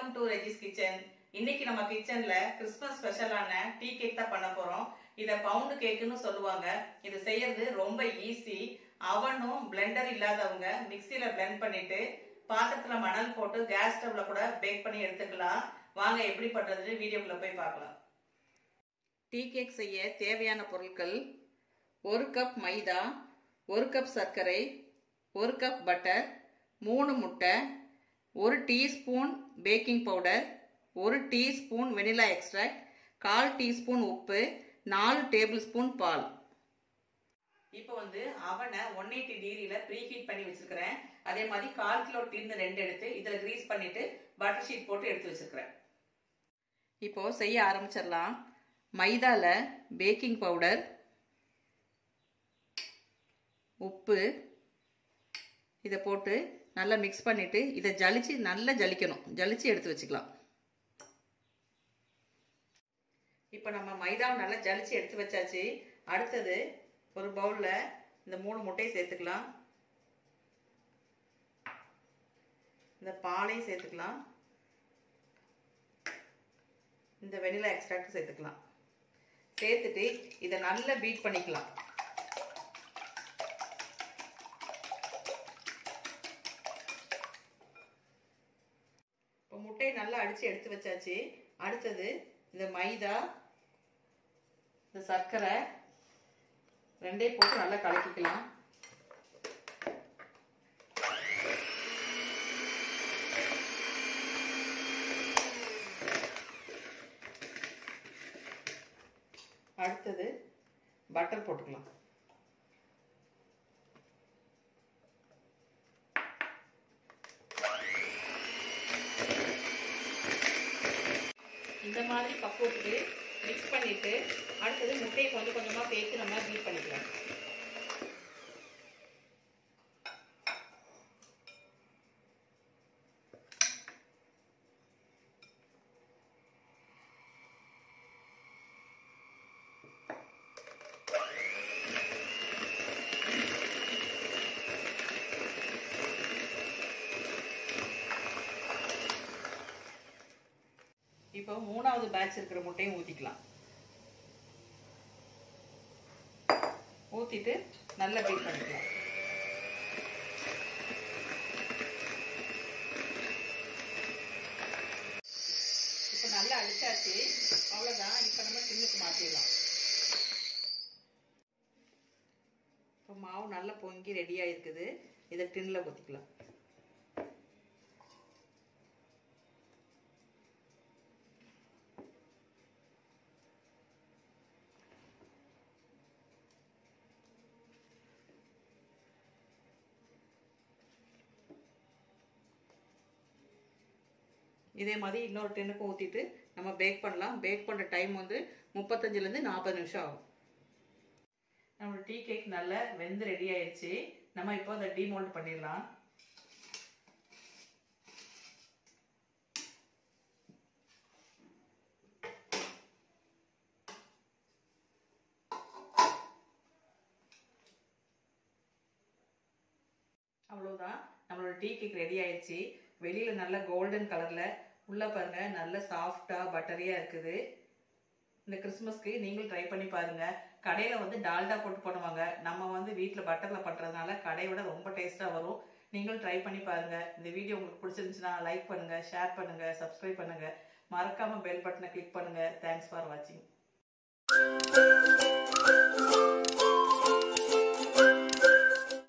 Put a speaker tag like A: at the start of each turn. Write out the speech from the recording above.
A: to Regis kitchen இன்னைக்கு நம்ம கிச்சன்ல கிறிஸ்மஸ் ஸ்பெஷலான டீ கேக் தான் பண்ண போறோம் இத பவுண்டு கேக்குன்னு சொல்லுவாங்க இது செய்யறது ரொம்ப ஈஸி அவனும் பிளெண்டர் இல்லாதவங்க மிக்சியில பிளெண்ட் பண்ணிட்டு பாத்திரத்துல மணல் போட்டு கேஸ் ஸ்டவ்ல கூட பேக் பண்ணி எடுத்துக்கலாம் வாங்க எப்படி பண்றதுன்னு வீடியோக்குள்ள போய் பார்க்கலாம் டீ கேக் செய்ய தேவையான பொருட்கள் ஒரு கப் மைதா ஒரு கப் சர்க்கரை ஒரு கப் பட்டர் மூணு முட்டை ஒரு டீஸ்பூன் பேக்கிங் பவுடர் ஒரு டீஸ்பூன் வெனிலா எக்ஸ்ட்ராக்ட் கால் டீஸ்பூன் உப்பு நாலு டேபிள் ஸ்பூன் பால் இப்போ வந்து அவனை ஒன் எயிட்டி டிகிரியில் ப்ரீ ஹீட் பண்ணி வச்சிருக்கிறேன் அதே மாதிரி கால் கிலோ டின்னு ரெண்டு எடுத்து இதில் கிரீஸ் பண்ணிட்டு பட்டர் ஷீட் போட்டு எடுத்து வச்சிருக்கிறேன் இப்போ செய்ய ஆரம்பிச்சிடலாம் மைதால பேக்கிங் பவுடர் உப்பு இதை போட்டு நல்லா மிக்ஸ் பண்ணிட்டு இதை ஜலிச்சு நல்லா ஜலிக்கணும் ஜலிச்சு எடுத்து வச்சுக்கலாம் இப்போ நம்ம மைதாவை நல்லா ஜலிச்சு எடுத்து வச்சாச்சு அடுத்தது ஒரு பவுலில் இந்த மூணு முட்டையை சேர்த்துக்கலாம் இந்த பாலையும் சேர்த்துக்கலாம் இந்த வெனிலா எக்ஸ்ட்ராக்ட் சேர்த்துக்கலாம் சேர்த்துட்டு இதை நல்லா பீட் பண்ணிக்கலாம் இப்போ முட்டையை நல்லா அடித்து எடுத்து வச்சாச்சு அடுத்தது இந்த மைதா இந்த சர்க்கரை ரெண்டையும் போட்டு நல்லா கலக்கிக்கலாம் அடுத்தது பட்டர் போட்டுக்கலாம் இந்த மாதிரி பக்குவத்துக்கு மிக்ஸ் பண்ணிட்டு அடுத்தது முட்டையை கொஞ்சம் கொஞ்சமாக சேர்த்து நம்ம பீட் பண்ணிக்கலாம் இப்போ மூணாவது பேட்ச் இருக்கிற முட்டையும் ஊற்றிக்கலாம் ஊற்றிட்டு நல்லா பீட் பண்ணிக்கலாம் இப்போ நல்லா அடிச்சாச்சு அவ்வளோதான் இப்போ நம்ம டின்னுக்கு மாற்றிடலாம் இப்போ மாவு நல்லா பொங்கி ரெடியாக இருக்குது இதை டின்னில் ஊற்றிக்கலாம் இதே மாதிரி இன்னொரு டென்னுக்கும் ஊற்றிட்டு நம்ம பேக் பண்ணலாம் பேக் பண்ணுற டைம் வந்து முப்பத்தஞ்சுலேருந்து நாற்பது நிமிஷம் ஆகும் நம்மளோட டீ கேக் நல்லா வெந்து ரெடி ஆயிடுச்சு நம்ம இப்போ அதை டீமோல்ட் பண்ணிடலாம் அவ்வளோதான் நம்மளோட டீ கேக் ரெடி ஆயிடுச்சு வெளியில் நல்ல கோல்டன் கலரில் உள்ளே பாருங்க நல்ல சாஃப்டாக பட்டரியாக இருக்குது இந்த கிறிஸ்மஸ்க்கு நீங்களும் ட்ரை பண்ணி பாருங்க கடையில் வந்து டால்டா போட்டு பண்ணுவாங்க நம்ம வந்து வீட்டில் பட்டரில் பண்ணுறதுனால கடையை விட ரொம்ப டேஸ்ட்டாக வரும் நீங்களும் ட்ரை பண்ணி பாருங்க இந்த வீடியோ உங்களுக்கு பிடிச்சிருந்துச்சுன்னா லைக் பண்ணுங்க ஷேர் பண்ணுங்க சப்ஸ்கிரைப் பண்ணுங்க மறக்காம பெல் பட்டனை கிளிக் பண்ணுங்க தேங்க்ஸ் ஃபார் வாட்சிங்